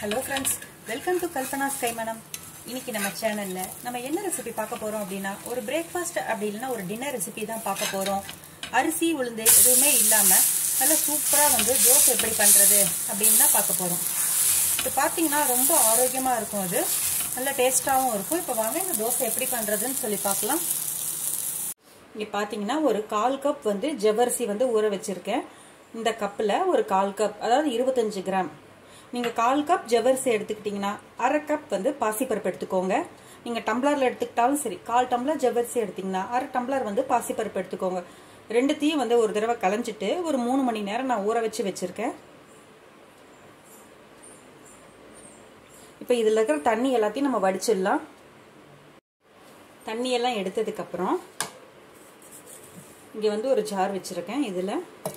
hello friends welcome to Kalpana's கைமணம் இன்னைக்கு நம்ம சேனல்ல நம்ம என்ன ரெசிபி பார்க்க போறோம் அப்படின்னா ஒரு பிரேக்ஃபாஸ்ட் அப்படி இல்லைன்னா ஒரு டின்னர் ரெசிபி தான் பார்க்க போறோம் அரிசி உளுந்து எதுவுமே இல்லாம நல்லா சூப்பரா வந்து தோசை எப்படி பண்றது அப்படின்னு தான் பார்க்க போறோம் இது பார்த்தீங்கன்னா ரொம்ப ஆரோக்கியமா இருக்கும் அது நல்ல டேஸ்டாகவும் இருக்கும் இப்போ வாங்க இந்த தோசை எப்படி பண்றதுன்னு சொல்லி பார்க்கலாம் இங்கே பார்த்தீங்கன்னா ஒரு கால் கப் வந்து ஜவ்வரிசி வந்து ஊற வச்சிருக்கேன் இந்த கப்பில் ஒரு கால் கப் அதாவது இருபத்தஞ்சு கிராம் நீங்கள் கால் கப் ஜவ்வரிசி எடுத்துக்கிட்டிங்கன்னா அரை கப் வந்து பாசிப்பருப்பு எடுத்துக்கோங்க நீங்கள் டம்ளரில் எடுத்துக்கிட்டாலும் சரி கால் டம்ளர் ஜவ்வரிசி எடுத்திங்கன்னா அரை டம்ளர் வந்து பாசிப்பருப்பு எடுத்துக்கோங்க ரெண்டுத்தையும் வந்து ஒரு தடவை களைஞ்சிட்டு ஒரு மூணு மணி நேரம் நான் ஊற வச்சு வச்சுருக்கேன் இப்போ இதில் இருக்கிற தண்ணி எல்லாத்தையும் நம்ம வடிச்சிடலாம் தண்ணியெல்லாம் எடுத்ததுக்கப்புறம் இங்கே வந்து ஒரு ஜார் வச்சுருக்கேன் இதில்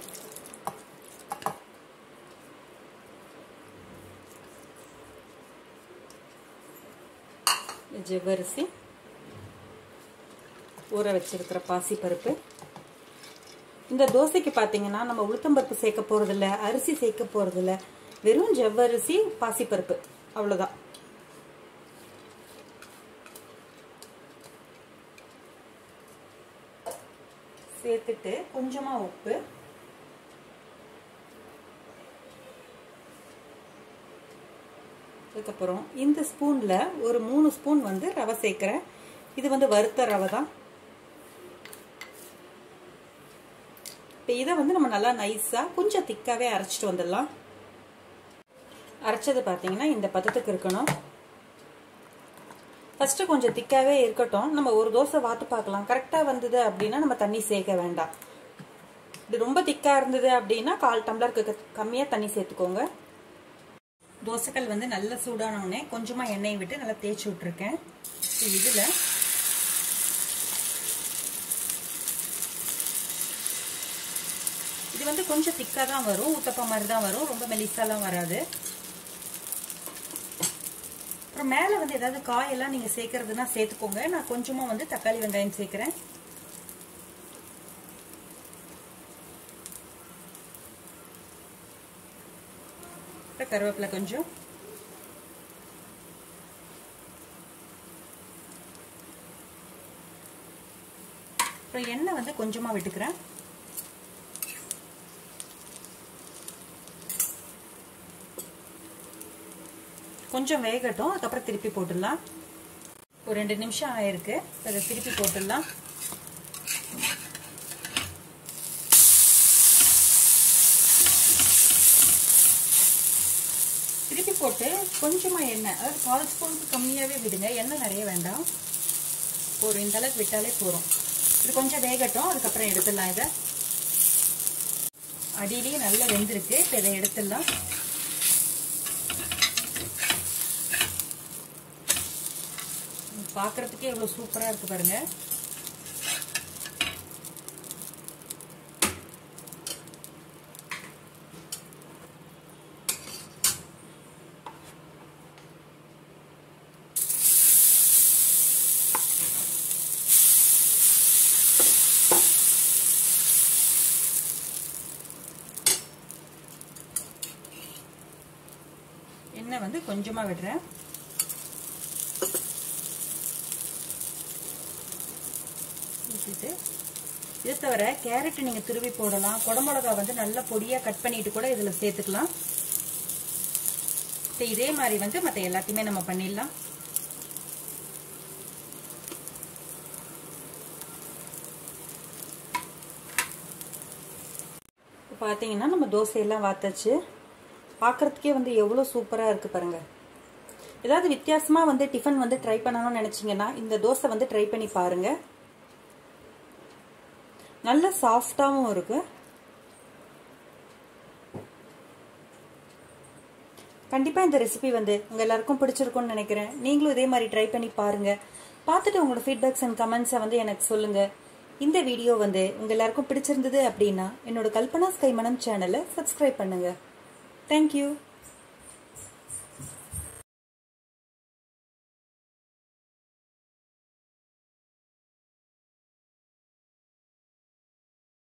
ஜவ்வரிசி ஊற வச்சிருக்கிற பாசிப்பருப்பு இந்த தோசைக்கு பார்த்தீங்கன்னா நம்ம உளுத்தம்பருப்பு சேர்க்க போகிறதில்ல அரிசி சேர்க்க போகிறதில்ல வெறும் ஜவ்வரிசி பாசிப்பருப்பு அவ்வளோதான் சேர்த்துட்டு கொஞ்சமாக உப்பு அதுக்கப்புறம் இந்த ஸ்பூனில் ஒரு மூணு ஸ்பூன் வந்து ரவை சேர்க்குறேன் இது வந்து வறுத்த ரவை தான் இப்போ இதை வந்து நம்ம நல்லா நைஸாக கொஞ்சம் திக்காகவே அரைச்சிட்டு வந்துடலாம் அரைச்சது பார்த்தீங்கன்னா இந்த பதத்துக்கு இருக்கணும் ஃபஸ்ட்டு கொஞ்சம் திக்காகவே இருக்கட்டும் நம்ம ஒரு தோசை வாத்து பார்க்கலாம் கரெக்டாக வந்தது அப்படின்னா நம்ம தண்ணி சேர்க்க வேண்டாம் இது ரொம்ப திக்காக இருந்தது அப்படின்னா கால் டம்ளருக்கு கம்மியாக தண்ணி சேர்த்துக்கோங்க தோசைக்கல் வந்து நல்ல சூடானவுடனே கொஞ்சமாக எண்ணெய் விட்டு நல்லா தேய்ச்சி விட்ருக்கேன் இதில் இது வந்து கொஞ்சம் திக்காக தான் வரும் ஊத்தப்பம் மாதிரி தான் வரும் ரொம்ப மெலிசாலாம் வராது அப்புறம் மேலே வந்து ஏதாவது காயெல்லாம் நீங்கள் சேர்க்கறதுனா சேர்த்துக்கோங்க நான் கொஞ்சமாக வந்து தக்காளி வெங்காயம் சேர்க்குறேன் அப்புறம் கருவேப்பிலை கொஞ்சம் அப்புறம் எண்ணெய் வந்து கொஞ்சமாக விட்டுக்கிறேன் கொஞ்சம் வேகட்டும் அதுக்கப்புறம் திருப்பி போட்டுடலாம் ஒரு ரெண்டு நிமிஷம் ஆயிருக்கு அதை திருப்பி போட்டுடலாம் திருப்பி போட்டு கொஞ்சமாக எண்ணெய் அதாவது கால் ஸ்பூனுக்கு கம்மியாகவே விடுங்க எண்ணெய் நிறைய வேண்டாம் ஒரு இந்த அளவுக்கு விட்டாலே போகிறோம் இது கொஞ்சம் வேகட்டும் அதுக்கப்புறம் எடுத்துடலாம் இதை அடியிலேயே நல்லா வெந்திருக்கு இப்போ இதை எடுத்துடலாம் பார்க்குறதுக்கே எவ்வளோ சூப்பராக இருக்குது பாருங்கள் எண்ணெய் வந்து கொஞ்சமாக விடுறேன் ஊற்றிட்டு இதை தவிர கேரட் நீங்கள் திருவி போடலாம் குடமிளகா வந்து நல்லா பொடியாக கட் பண்ணிட்டு கூட இதில் சேர்த்துக்கலாம் இப்போ இதே மாதிரி வந்து மற்ற எல்லாத்தையுமே நம்ம பண்ணிடலாம் இப்போ பார்த்தீங்கன்னா நம்ம தோசையெல்லாம் வாத்தாச்சு பார்க்குறதுக்கே வந்து எவ்வளோ சூப்பராக இருக்குது பாருங்கள் ஏதாவது வித்தியாசமாக வந்து டிஃபன் வந்து ட்ரை பண்ணணும்னு நினச்சிங்கன்னா இந்த தோசை வந்து ட்ரை பண்ணி பாருங்கள் நல்ல சாஃப்டாகவும் இருக்கு கண்டிப்பாக இந்த ரெசிபி வந்து உங்கள் எல்லாருக்கும் பிடிச்சிருக்கும்னு நினைக்கிறேன் நீங்களும் இதே மாதிரி ட்ரை பண்ணி பாருங்க பார்த்துட்டு உங்களோட ஃபீட்பேக்ஸ் அண்ட் கமெண்ட்ஸை வந்து எனக்கு சொல்லுங்க இந்த வீடியோ வந்து உங்கள் எல்லாருக்கும் பிடிச்சிருந்தது அப்படின்னா என்னோட கல்பனா ஸ்கைமனம் சேனலை சப்ஸ்கிரைப் பண்ணுங்க தேங்க்யூ